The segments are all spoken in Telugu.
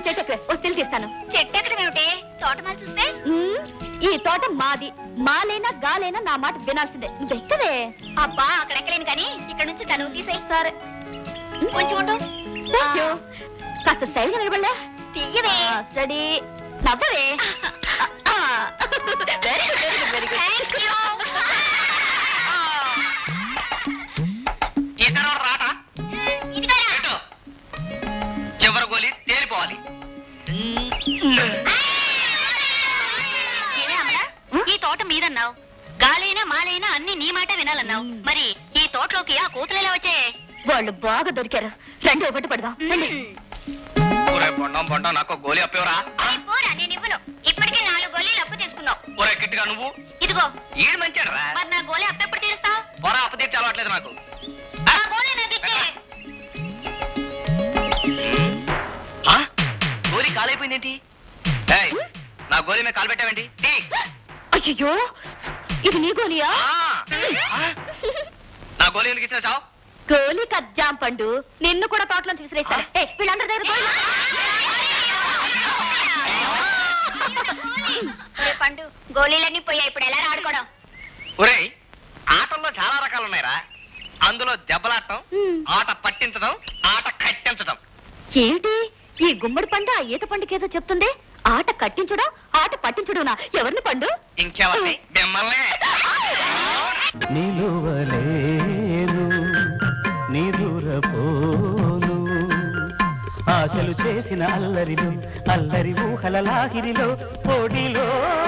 చెట్టు ఎక్కువ ఓ స్టిల్ తీస్తాను చెట్టు ఎక్కడ ఏమిటి తోటమాల చూస్తే మ్మ్, ఈ తోట మాది మాలైనా గాలైనా నా మాట వినాల్సిందే నువ్వు ఎక్కవే అబ్బా అక్కడ ఎక్కలేను కానీ ఇక్కడ నుంచి తను తీసేయి సరే కొంచెం ఉండు Thank you. కాస్త స్టైల్ గా నిలబడలే తీయవే స్టడీ నవ్వరే very good very good very good thank you ఇతర రాట ఇదిగారా ఎటు చివరి గోలి తేలిపోవాలి ఏమే అమలా ఈ తోట మీదన్నావు గాలైనా మాలైనా అన్ని నీ మాట వినాలన్నావు మ్మ్. మరి ఈ తోటలోకి ఆ కోతులు ఎలా వచ్చే వాళ్ళు బాగా దొరికారు రండి ఒకటి పడదాం రండి ఒరే బొండం బొండం నాకు గోలి అప్పేవరా పోరా నేను ఇవ్వను ఇప్పటికే నాలుగు గోళీలు అప్పు తీసుకున్నావు ఒరే కిట్టుగా నువ్వు ఇదిగో ఈడు మంచాడురా మరి నా గోళీ అప్పెప్పుడు తీరుస్తావు పొరా అప్పు తీర్చి అలవాట్లేదు నాకు ఆ గోళీ నాకు ఇచ్చే ఆ? గోలి కాలైపోయిందేంటి ఏయ్, నా గోలి మీద కాలు పెట్టావేంటి తీ. అయ్యో ఇది నీ గోలియా ఆ. ఆ? నా గోలి ఎందుకు ఇచ్చిన చావు గోలి కజ్జాం పండు నిన్ను కూడా తోటలోంచి విసిరేస్తారు ఏ వీళ్ళందరి దగ్గర గోలి ఒరే పండు గోళీలన్నీ పోయాయి ఇప్పుడు ఎలా ఆడుకోవడం ఒరేయ్ ఆటల్లో చాలా రకాలు ఉన్నాయిరా అందులో దెబ్బలాడటం హ్మ్. ఆట పట్టించడం ఆట కట్టించడం ఏమిటి ఈ గుమ్మడి పండు ఆ ఈత పండుకేదో చెప్తుంది ఆట కట్టించడం ఆట పట్టించడం ఎవరిని పండు ఇంకెవరిని మిమ్మల్ని నిలువలేను నిదురపోను ఆశలు చేసిన అల్లరిలో అల్లరి ఊహల లాహిరిలో పొడిలో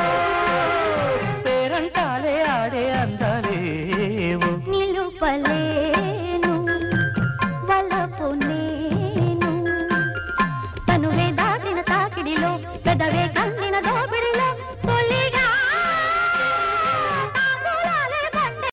పేరంటాలే ఆడే అందాలేవు నిలుపలేను వలపు నేను తనువే దాటిన తాకిడిలో పెదవే కందిన దోపిడిలో